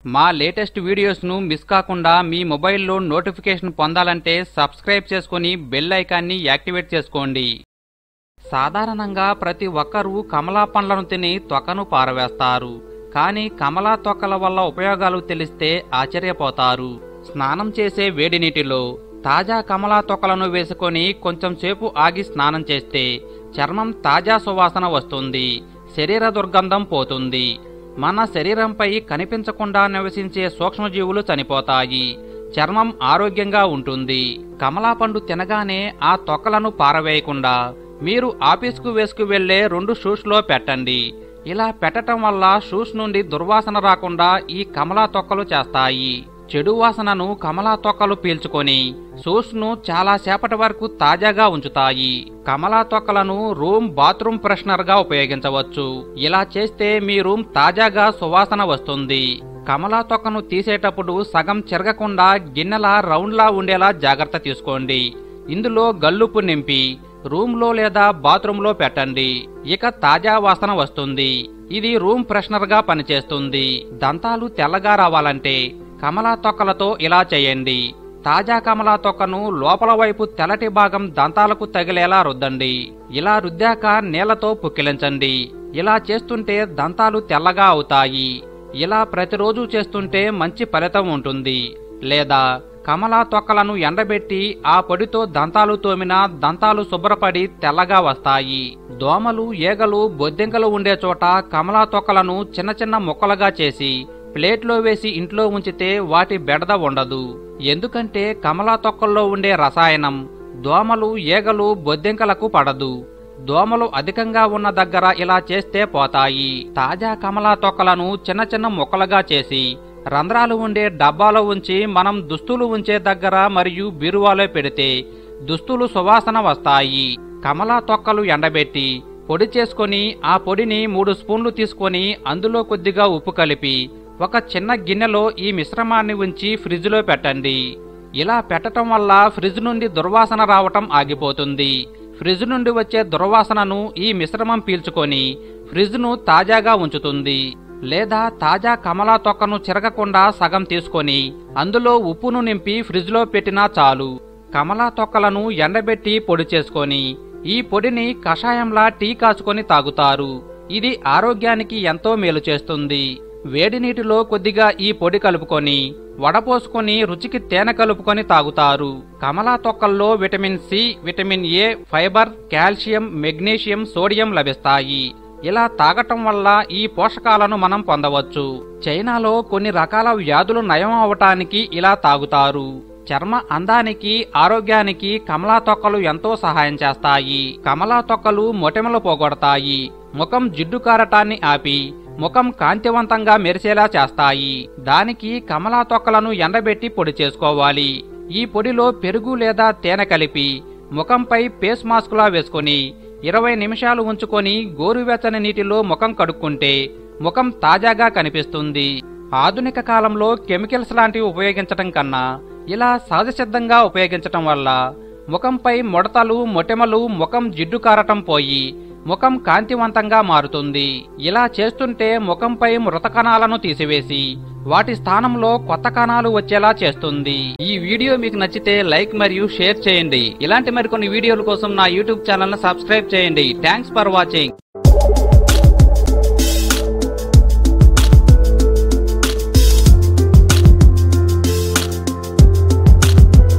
మా latest వీడియోస్ను miss కాకుండా మీ మొబైల్లో నోటిఫికేషన్ పొందాలంటే సబ్స్క్రైబ్ చేసుకుని బెల్ ఐకాన్ని యాక్టివేట్ చేసుకోండి సాధారణంగా ప్రతి ఒక్కరూ కమలా పండ్లను తిని త్వకను పారవేస్తారు కానీ కమలా తొక్కల వల్ల ఉపయోగాలు తెలిస్తే ఆశ్చర్యపోతారు స్నానం చేసే వేడి నీటిలో తాజా కమలా తొక్కలను వేసుకొని కొంచెం సేపు ఆగి స్నానం చేస్తే చర్మం తాజా సువాసన వస్తుంది శరీర దుర్గంధం పోతుంది మన శరీరంపై కనిపించకుండా నివసించే సూక్ష్మజీవులు చనిపోతాయి చర్మం ఆరోగ్యంగా ఉంటుంది కమలా పండు తినగానే ఆ తొక్కలను పారవేయకుండా మీరు ఆఫీస్కు వేసుకు వెళ్లే రెండు షూస్లో పెట్టండి ఇలా పెట్టటం వల్ల షూస్ నుండి దుర్వాసన రాకుండా ఈ కమలా తొక్కలు చేస్తాయి చెడు వాసనను కమలా తొక్కలు పీల్చుకొని షూస్ ను చాలా సేపటి వరకు తాజాగా ఉంచుతాయి కమలా తొక్కలను రూమ్ బాత్రూమ్ ఫ్రెషనర్ గా ఉపయోగించవచ్చు ఇలా చేస్తే మీ రూమ్ తాజాగా సువాసన వస్తుంది కమలా తొక్కను తీసేటప్పుడు సగం చెరగకుండా గిన్నెల రౌండ్లా ఉండేలా జాగ్రత్త తీసుకోండి ఇందులో గల్లుపు నింపి రూమ్లో లేదా బాత్రూంలో పెట్టండి ఇక తాజా వాసన వస్తుంది ఇది రూమ్ ఫ్రెషనర్ గా పనిచేస్తుంది దంతాలు తెల్లగా రావాలంటే కమలా తొక్కలతో ఇలా చేయండి తాజా కమలా తొక్కను లోపల వైపు తెల్లటి భాగం దంతాలకు తగిలేలా రుద్దండి ఇలా రుద్దాక నీళ్లతో పుక్కిలించండి ఇలా చేస్తుంటే దంతాలు తెల్లగా అవుతాయి ఇలా ప్రతిరోజు చేస్తుంటే మంచి ఫలితం ఉంటుంది లేదా కమలా తొక్కలను ఎండబెట్టి ఆ పొడితో దంతాలు తోమినా దంతాలు శుభ్రపడి తెల్లగా వస్తాయి దోమలు ఈగలు బొద్దింకలు ఉండే చోట కమలా తొక్కలను చిన్న చిన్న ముక్కలుగా చేసి ప్లేట్లో వేసి ఇంట్లో ఉంచితే వాటి బెడద ఉండదు ఎందుకంటే కమలా తొక్కల్లో ఉండే రసాయనం దోమలు ఈగలు బొద్దింకలకు పడదు దోమలు అధికంగా ఉన్న దగ్గర ఇలా చేస్తే పోతాయి తాజా కమలా తొక్కలను చిన్న చిన్న ముక్కలుగా చేసి రంధ్రాలు ఉండే డబ్బాలో ఉంచి మనం దుస్తులు ఉంచే దగ్గర మరియు బీరువాలో పెడితే దుస్తులు సువాసన వస్తాయి కమలా తొక్కలు ఎండబెట్టి పొడి చేసుకొని ఆ పొడిని మూడు స్పూన్లు తీసుకొని అందులో కొద్దిగా ఉప్పు కలిపి ఒక చిన్న గిన్నెలో ఈ మిశ్రమాన్ని ఉంచి ఫ్రిడ్జ్లో పెట్టండి ఇలా పెట్టటం వల్ల ఫ్రిడ్జ్ నుండి దుర్వాసన రావటం ఆగిపోతుంది ఫ్రిడ్జ్ నుండి వచ్చే దుర్వాసనను ఈ మిశ్రమం పీల్చుకొని ఫ్రిడ్జ్ను తాజాగా ఉంచుతుంది లేదా తాజా కమలా తొక్కను చిరగకుండా సగం తీసుకొని అందులో ఉప్పును నింపి ఫ్రిడ్జ్లో పెట్టినా చాలు కమలా తొక్కలను ఎండబెట్టి పొడి చేసుకొని ఈ పొడిని కషాయంలా టీ కాచుకొని తాగుతారు ఇది ఆరోగ్యానికి ఎంతో మేలు చేస్తుంది వేడి నీటిలో కొద్దిగా ఈ పొడి కలుపుకొని వడపోసుకొని రుచికి తేనె కలుపుకొని తాగుతారు కమలా తొక్కల్లో vitamin C vitamin A fibre calcium magnesium sodium లభిస్తాయి ఇలా తాగటం వల్ల ఈ పోషకాలను మనం పొందవచ్చు చైనాలో కొన్ని రకాల వ్యాధులు నయం అవటానికి ఇలా తాగుతారు చర్మ అందానికి ఆరోగ్యానికి కమలా తొక్కలు ఎంతో సహాయం చేస్తాయి కమలా తొక్కలు మొటిమలు పోగొడతాయి ముఖం జిడ్డు కారటాన్ని ఆపి ముఖం కాంతివంతంగా మెరిసేలా చేస్తాయి దానికి కమలా తొక్కలను ఎండబెట్టి పొడి చేసుకోవాలి ఈ పొడిలో పెరుగు లేదా తేనె కలిపి ముఖంపై ఫేస్ మాస్కులా వేసుకొని ఇరవై నిమిషాలు ఉంచుకొని గోరువెచ్చని నీటిలో ముఖం కడుక్కుంటే ముఖం తాజాగా కనిపిస్తుంది ఆధునిక కాలంలో కెమికల్స్ లాంటివి ఉపయోగించటం కన్నా ఇలా సహజసిద్ధంగా ఉపయోగించటం వల్ల ముఖంపై ముడతలు మొటిమలు ముఖం జిడ్డు కారటం పోయి ముఖం కాంతివంతంగా మారుతుంది ఇలా చేస్తుంటే ముఖంపై మృత కణాలను తీసివేసి వాటి స్థానంలో కొత్త కణాలు వచ్చేలా చేస్తుంది ఈ వీడియో మీకు నచ్చితే లైక్ మరియు షేర్ చేయండి ఇలాంటి మరికొన్ని వీడియోల కోసం నా యూట్యూబ్ ఛానల్ సబ్స్క్రైబ్ చేయండి థ్యాంక్స్ ఫర్ వాచింగ్